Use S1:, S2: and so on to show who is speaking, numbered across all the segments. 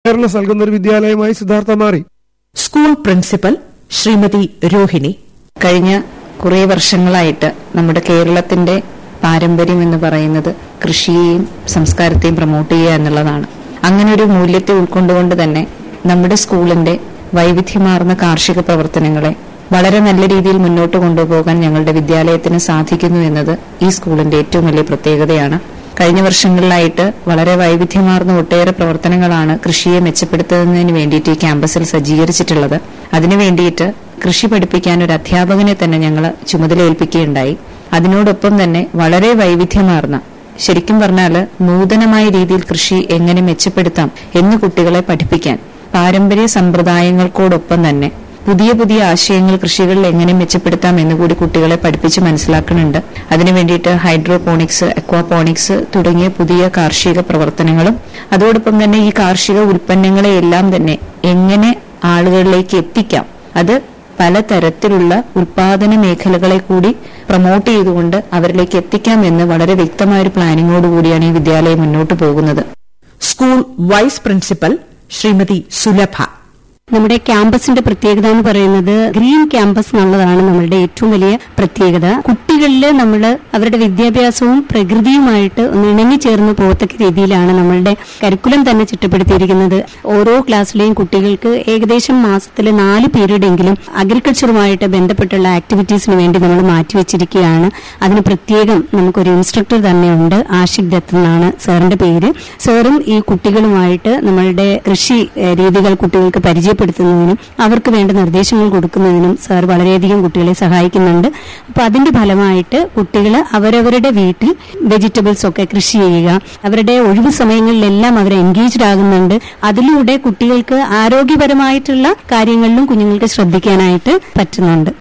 S1: awareness നൽകുന്ന ഒരു വിദ്യാലയമായി സിദ്ധാർത്ഥ മാറി
S2: സ്കൂൾ പ്രിൻസിപ്പൽ ശ്രീമതി രോഹിണി
S3: കഴിഞ്ഞ കുറേ വർഷങ്ങളായിട്ട് നമ്മുടെ കേരളത്തിന്റെ പാരമ്പര്യം എന്ന് പറയുന്നത് കൃഷിയെയും സംസ്കാരത്തെയും പ്രൊമോട്ട് ചെയ്യുക എന്നുള്ളതാണ് അങ്ങനെ ഒരു മൂല്യത്തെ ഉൾക്കൊണ്ടുകൊണ്ട് തന്നെ നമ്മുടെ സ്കൂളിന്റെ വൈവിധ്യമാർന്ന കാർഷിക പ്രവർത്തനങ്ങളെ വളരെ നല്ല രീതിയിൽ മുന്നോട്ട് കൊണ്ടുപോകാൻ ഞങ്ങളുടെ വിദ്യാലയത്തിന് സാധിക്കുന്നു എന്നത് ഈ സ്കൂളിന്റെ ഏറ്റവും വലിയ പ്രത്യേകതയാണ് കഴിഞ്ഞ വർഷങ്ങളിലായിട്ട് വളരെ വൈവിധ്യമാർന്ന ഒട്ടേറെ പ്രവർത്തനങ്ങളാണ് കൃഷിയെ മെച്ചപ്പെടുത്തുന്നതിന് വേണ്ടിയിട്ട് ഈ ക്യാമ്പസിൽ സജ്ജീകരിച്ചിട്ടുള്ളത് അതിനു വേണ്ടിയിട്ട് കൃഷി പഠിപ്പിക്കാൻ ഒരു അധ്യാപകനെ തന്നെ ഞങ്ങൾ ചുമതലയേൽപ്പിക്കുകയുണ്ടായി അതിനോടൊപ്പം തന്നെ വളരെ വൈവിധ്യമാർന്ന ശരിക്കും പറഞ്ഞാൽ നൂതനമായ രീതിയിൽ കൃഷി എങ്ങനെ മെച്ചപ്പെടുത്താം എന്ന് കുട്ടികളെ പഠിപ്പിക്കാൻ പാരമ്പര്യ സമ്പ്രദായങ്ങൾക്കോടൊപ്പം തന്നെ പുതിയ പുതിയ ആശയങ്ങൾ കൃഷികളിൽ എങ്ങനെ മെച്ചപ്പെടുത്താം എന്ന് കൂടി കുട്ടികളെ പഠിപ്പിച്ച് മനസ്സിലാക്കുന്നുണ്ട് അതിനു വേണ്ടിയിട്ട് ഹൈഡ്രോപോണിക്സ് അക്വാപോണിക്സ് തുടങ്ങിയ പുതിയ കാർഷിക പ്രവർത്തനങ്ങളും അതോടൊപ്പം തന്നെ ഈ കാർഷിക ഉൽപ്പന്നങ്ങളെ എല്ലാം തന്നെ എങ്ങനെ ആളുകളിലേക്ക് എത്തിക്കാം അത് പലതരത്തിലുള്ള ഉൽപാദന മേഖലകളെ കൂടി പ്രൊമോട്ട് ചെയ്തുകൊണ്ട് അവരിലേക്ക് എത്തിക്കാം എന്ന് വളരെ വ്യക്തമായ ഒരു പ്ലാനിങ്ങോടുകൂടിയാണ് ഈ വിദ്യാലയം മുന്നോട്ട് പോകുന്നത്
S2: school vice principal Shrimathi Sulabha
S4: നമ്മുടെ ക്യാമ്പസിന്റെ പ്രത്യേകത എന്ന് പറയുന്നത് ഗ്രീൻ ക്യാമ്പസ് എന്നുള്ളതാണ് നമ്മളുടെ ഏറ്റവും വലിയ പ്രത്യേകത കുട്ടികളിൽ നമ്മൾ അവരുടെ വിദ്യാഭ്യാസവും പ്രകൃതിയുമായിട്ട് ഒന്ന് ഇണങ്ങി ചേർന്ന് പോകത്തക്ക രീതിയിലാണ് നമ്മളുടെ കരിക്കുലം തന്നെ ചിട്ടപ്പെടുത്തിയിരിക്കുന്നത് ഓരോ ക്ലാസ്സിലെയും കുട്ടികൾക്ക് ഏകദേശം മാസത്തിൽ നാല് പീരീഡ് എങ്കിലും അഗ്രികൾച്ചറുമായിട്ട് ബന്ധപ്പെട്ടുള്ള ആക്ടിവിറ്റീസിന് വേണ്ടി നമ്മൾ മാറ്റിവെച്ചിരിക്കുകയാണ് അതിന് പ്രത്യേകം നമുക്കൊരു ഇൻസ്ട്രക്ടർ തന്നെയുണ്ട് ആഷിഖ് ദത്ത് എന്നാണ് സാറിന്റെ പേര് സാറും ഈ കുട്ടികളുമായിട്ട് നമ്മളുടെ കൃഷി ഏഹ്, രീതികൾ കുട്ടികൾക്ക് പരിചയപ്പെടുത്തുന്നതിനും അവർക്ക് വേണ്ട നിർദ്ദേശങ്ങൾ കൊടുക്കുന്നതിനും സാർ വളരെയധികം കുട്ടികളെ സഹായിക്കുന്നുണ്ട് അപ്പൊ അതിന്റെ ഫലമായിട്ട് കുട്ടികൾ അവരവരുടെ വീട്ടിൽ വെജിറ്റബിൾസ് ഒക്കെ കൃഷി ചെയ്യുക അവരുടെ ഒഴിവു സമയങ്ങളിലെല്ലാം അവർ എൻഗേജ്ഡ് ആകുന്നുണ്ട് അതിലൂടെ കുട്ടികൾക്ക് ആരോഗ്യപരമായിട്ടുള്ള കാര്യങ്ങളിലും കുഞ്ഞുങ്ങൾക്ക് ശ്രദ്ധിക്കാനായിട്ട് പറ്റുന്നുണ്ട്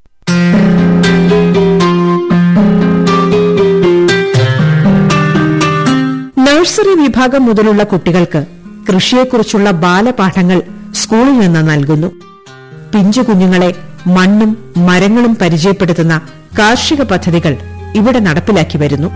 S2: നഴ്സറി വിഭാഗം മുതലുള്ള കുട്ടികൾക്ക് കൃഷിയെക്കുറിച്ചുള്ള ബാലപാഠങ്ങൾ സ്കൂളിൽ നിന്ന് നൽകുന്നു പിഞ്ചു കുഞ്ഞുങ്ങളെ മണ്ണും മരങ്ങളും പരിചയപ്പെടുത്തുന്ന കാർഷിക പദ്ധതികൾ ഇവിടെ നടപ്പിലാക്കി വരുന്നു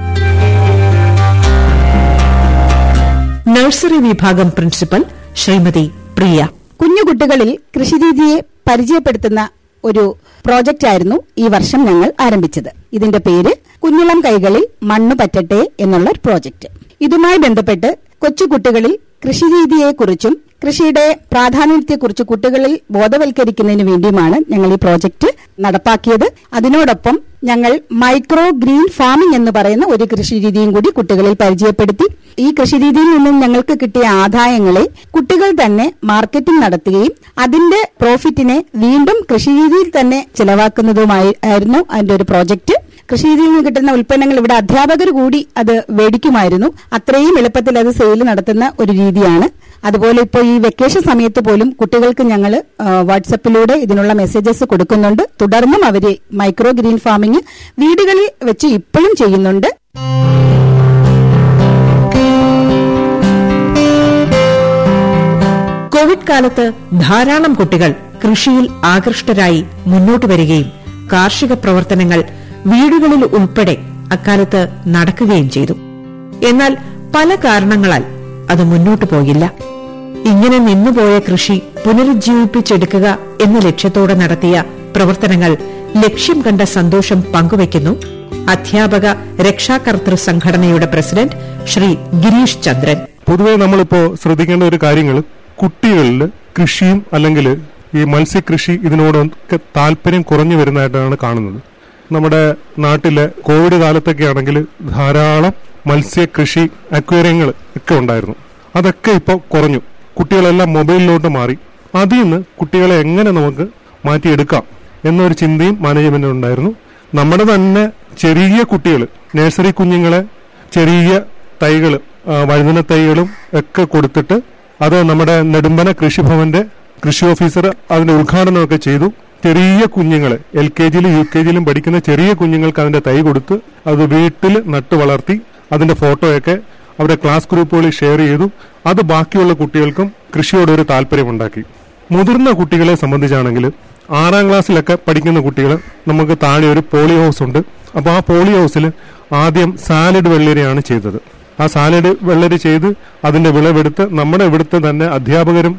S2: നഴ്സറി വിഭാഗം പ്രിൻസിപ്പൽ ശ്രീമതി പ്രിയ
S5: കുഞ്ഞു കുട്ടികളിൽ കൃഷിരീതിയെ പരിചയപ്പെടുത്തുന്ന ഒരു പ്രോജക്റ്റ് ആയിരുന്നു ഈ വർഷം ഞങ്ങൾ ആരംഭിച്ചത് ഇതിന്റെ പേര് കുഞ്ഞിളം കൈകളിൽ മണ്ണ് പറ്റട്ടെ എന്നുള്ള ഒരു പ്രോജക്റ്റ് ഇതുമായി ബന്ധപ്പെട്ട് കൊച്ചു കുട്ടികളിൽ കൃഷിരീതിയെക്കുറിച്ചും കൃഷിയുടെ പ്രാധാന്യത്തെക്കുറിച്ച് കുട്ടികളിൽ ബോധവൽക്കരിക്കുന്നതിന് വേണ്ടിയുമാണ് ഞങ്ങൾ ഈ പ്രോജക്റ്റ് നടപ്പാക്കിയത് അതിനോടൊപ്പം ഞങ്ങൾ മൈക്രോ ഗ്രീൻ ഫാമിംഗ് എന്ന് പറയുന്ന ഒരു കൃഷിരീതിയും കൂടി കുട്ടികളിൽ പരിചയപ്പെടുത്തി ഈ കൃഷിരീതിയിൽ നിന്നും ഞങ്ങൾക്ക് കിട്ടിയ ആദായങ്ങളെ കുട്ടികൾ തന്നെ മാർക്കറ്റിംഗ് നടത്തുകയും അതിന്റെ പ്രോഫിറ്റിനെ വീണ്ടും കൃഷിരീതിയിൽ തന്നെ ചിലവാക്കുന്നതുമായി ആയിരുന്നു അതിന്റെ ഒരു പ്രോജക്റ്റ് കൃഷിരീതിയിൽ നിന്ന് കിട്ടുന്ന ഉൽപ്പന്നങ്ങൾ ഇവിടെ അധ്യാപകർ കൂടി അത് മേടിക്കുമായിരുന്നു അത്രയും എളുപ്പത്തിൽ അത് സെയിൽ നടത്തുന്ന ഒരു രീതിയാണ് അതുപോലെ ഇപ്പോൾ ഈ വെക്കേഷൻ സമയത്ത് പോലും കുട്ടികൾക്ക് ഞങ്ങൾ വാട്സപ്പിലൂടെ ഇതിനുള്ള മെസ്സേജസ് കൊടുക്കുന്നുണ്ട് തുടർന്നും അവര് മൈക്രോ ഗ്രീൻ ഫാമിംഗ് വീടുകളിൽ വെച്ച് ഇപ്പോഴും ചെയ്യുന്നുണ്ട്
S2: കോവിഡ് കാലത്ത് ധാരാളം കുട്ടികൾ കൃഷിയിൽ ആകൃഷ്ടരായി മുന്നോട്ട് വരികയും കാർഷിക പ്രവർത്തനങ്ങൾ വീടുകളിൽ ഉൾപ്പെടെ അക്കാലത്ത് നടക്കുകയും ചെയ്തു എന്നാൽ പല കാരണങ്ങളാൽ അത് മുന്നോട്ടു പോയില്ല ഇങ്ങനെ നിന്നുപോയ കൃഷി പുനരുജ്ജീവിപ്പിച്ചെടുക്കുക എന്ന ലക്ഷ്യത്തോടെ നടത്തിയ പ്രവർത്തനങ്ങൾ ലക്ഷ്യം കണ്ട സന്തോഷം പങ്കുവയ്ക്കുന്നു അധ്യാപക രക്ഷാകർതൃ സംഘടനയുടെ പ്രസിഡന്റ് ശ്രീ ഗിരീഷ് ചന്ദ്രൻ
S1: പൊതുവെ നമ്മളിപ്പോ ശ്രദ്ധിക്കേണ്ട ഒരു കാര്യങ്ങൾ കുട്ടികളിൽ കൃഷിയും അല്ലെങ്കിൽ ഈ മത്സ്യകൃഷി ഇതിനോടൊക്കെ താല്പര്യം കുറഞ്ഞു വരുന്നതായിട്ടാണ് കാണുന്നത് നമ്മുടെ നാട്ടിലെ കോവിഡ് കാലത്തൊക്കെ ആണെങ്കിൽ ധാരാളം മത്സ്യകൃഷി അക്വേറിയങ്ങൾ ഒക്കെ ഉണ്ടായിരുന്നു അതൊക്കെ ഇപ്പോൾ കുറഞ്ഞു കുട്ടികളെല്ലാം മൊബൈലിലോട്ട് മാറി അതിൽ നിന്ന് കുട്ടികളെ എങ്ങനെ നമുക്ക് മാറ്റിയെടുക്കാം എന്നൊരു ചിന്തയും മാനേജ്മെന്റിന് ഉണ്ടായിരുന്നു നമ്മുടെ തന്നെ ചെറിയ കുട്ടികൾ നഴ്സറി കുഞ്ഞുങ്ങളെ ചെറിയ തൈകൾ വഴുതന തൈകളും ഒക്കെ കൊടുത്തിട്ട് അത് നമ്മുടെ നെടുമ്പന കൃഷിഭവന്റെ കൃഷി ഓഫീസർ അതിന്റെ ഉദ്ഘാടനമൊക്കെ ചെയ്തു ചെറിയ കുഞ്ഞുങ്ങളെ എൽ കെ ജിയിലും യു കെ ജിയിലും പഠിക്കുന്ന ചെറിയ കുഞ്ഞുങ്ങൾക്ക് അതിന്റെ തൈ കൊടുത്ത് അത് വീട്ടിൽ നട്ടു വളർത്തി അതിന്റെ ഫോട്ടോയൊക്കെ അവരുടെ ക്ലാസ് ഗ്രൂപ്പുകളിൽ ഷെയർ ചെയ്തു അത് ബാക്കിയുള്ള കുട്ടികൾക്കും കൃഷിയോടൊരു താല്പര്യമുണ്ടാക്കി മുതിർന്ന കുട്ടികളെ സംബന്ധിച്ചാണെങ്കിൽ ആറാം ക്ലാസ്സിലൊക്കെ പഠിക്കുന്ന കുട്ടികൾ നമുക്ക് താഴെ ഒരു പോളി ഹൗസ് ഉണ്ട് അപ്പോൾ ആ പോളി ഹൗസിൽ ആദ്യം സാലഡ് വെള്ളരിയാണ് ചെയ്തത് ആ സാലഡ് വെള്ളരി ചെയ്ത് അതിന്റെ വിളവെടുത്ത് നമ്മുടെ ഇവിടുത്തെ തന്നെ അധ്യാപകരും